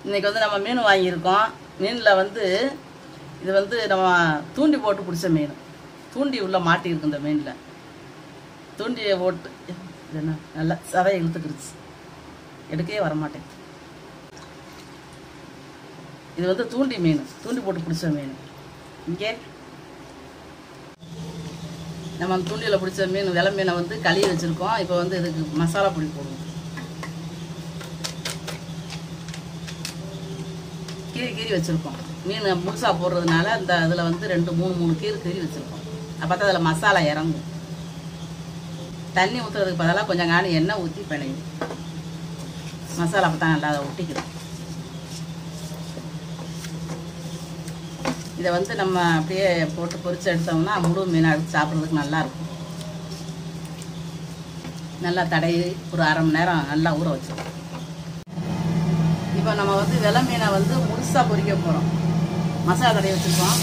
இன்னைக்கு வந்து நம்ம மீன் வாங்கியிருக்கோம் மீனில் வந்து இது வந்து நம்ம தூண்டி போட்டு பிடிச்ச மீன் தூண்டி உள்ள மாட்டியிருக்கு இந்த மீனில் தூண்டியை போட்டு இது என்ன நல்லா சதையை இழுத்துக்கிருச்சு எடுக்கவே வர மாட்டேங்குது இது வந்து தூண்டி மீன் தூண்டி போட்டு பிடிச்ச மீன் இங்கே நம்ம அந்த தூண்டியில் பிடிச்ச மீன் வில மீனை வந்து கழுவி வச்சுருக்கோம் இப்போ வந்து இதுக்கு மசாலா பொடி போடுவோம் கீறி கீறி வச்சுருக்கோம் மீன் முழுசாக போடுறதுனால இந்த இதில் வந்து ரெண்டு மூணு மூணு கீறு கீறி வச்சுருக்கோம் அப்போ தான் அதில் மசாலா இறங்கும் தண்ணி ஊற்றுறதுக்கு பதிலாக கொஞ்சம் காணி எண்ணெய் ஊற்றி பிணையும் மசாலா அப்போ தான் நல்லா அதை ஒட்டிக்கிறோம் இதை வந்து நம்ம அப்படியே போட்டு பொரிச்சு எடுத்தோம்னா முழு மீனை எடுத்து சாப்பிட்றதுக்கு நல்லா இருக்கும் நல்லா தடவி ஒரு அரை மணி நேரம் நல்லா ஊற வச்சிருக்கோம் இப்போ நம்ம வந்து வெலை மீனை வந்து முழுசாக பொரிக்க போகிறோம் மசாலா தடவி வச்சுருக்கோம்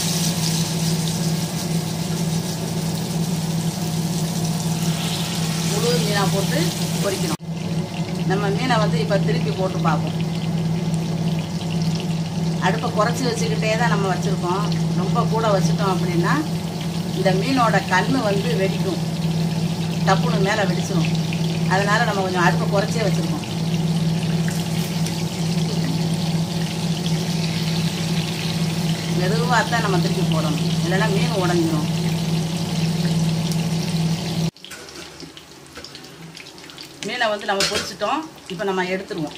முழு மீனாக போட்டு பொரிக்கணும் நம்ம மீனை வந்து இப்போ திருப்பி போட்டு பார்ப்போம் அடுப்பை குறைச்சி வச்சுக்கிட்டே தான் நம்ம வச்சுருக்கோம் ரொம்ப கூட வச்சுட்டோம் அப்படின்னா இந்த மீனோட கண் வந்து வெடிக்கும் டப்புன்னு மேலே வெடிச்சிடும் அதனால் நம்ம கொஞ்சம் அடுப்பை குறைச்சே வச்சுருக்கோம் மெதுவாக தான் நம்ம திருப்பி போடணும் இல்லைன்னா மீன் உடஞ்சிரும் மீனை வந்து நம்ம பொரிச்சிட்டோம் இப்போ நம்ம எடுத்துருவோம்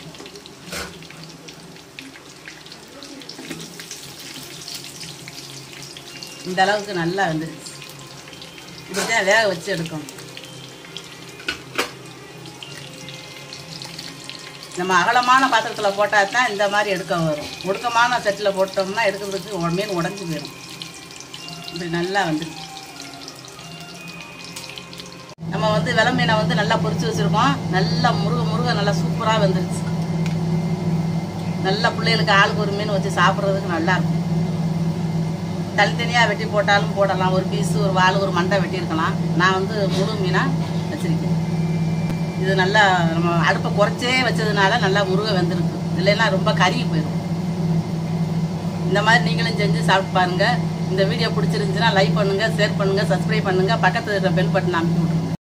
இந்த அளவுக்கு நல்லா வந்துருச்சு இப்படி தான் வேக வச்சு எடுக்கணும் நம்ம அகலமான பாத்திரத்தில் போட்டால் தான் இந்த மாதிரி எடுக்க வரும் ஒடுக்கமான சட்டில் போட்டோம்னா எடுக்கிறதுக்கு உ- மீன் உடஞ்சி போயிடும் இப்படி நல்லா வந்துருச்சு நம்ம வந்து வெலை மீனை வந்து நல்லா பொரிச்சு வச்சுருக்கோம் நல்லா முருக முருக நல்லா சூப்பராக வந்துருச்சு நல்லா பிள்ளைகளுக்கு ஆளுக்கு ஒரு மீன் வச்சு சாப்பிட்றதுக்கு நல்லா இருக்கும் தனித்தனியாக வெட்டி போட்டாலும் போடலாம் ஒரு பீஸு ஒரு வால் ஒரு மண்டை வெட்டியிருக்கலாம் நான் வந்து முழு மீனாக வச்சுருக்கேன் இது நல்லா நம்ம அடுப்பை குறைச்சே வச்சதுனால நல்லா முருக வெந்திருக்கு இல்லைன்னா ரொம்ப கருகி போயிடும் இந்த மாதிரி நீங்களும் செஞ்சு சாப்பிட்டு பாருங்க இந்த வீடியோ பிடிச்சிருந்துச்சுன்னா லைக் பண்ணுங்க ஷேர் பண்ணுங்க சப்ஸ்கிரைப் பண்ணுங்க பக்கத்துல இருக்கிற பெல் பட்டன் அமைக்கி விட்ருங்க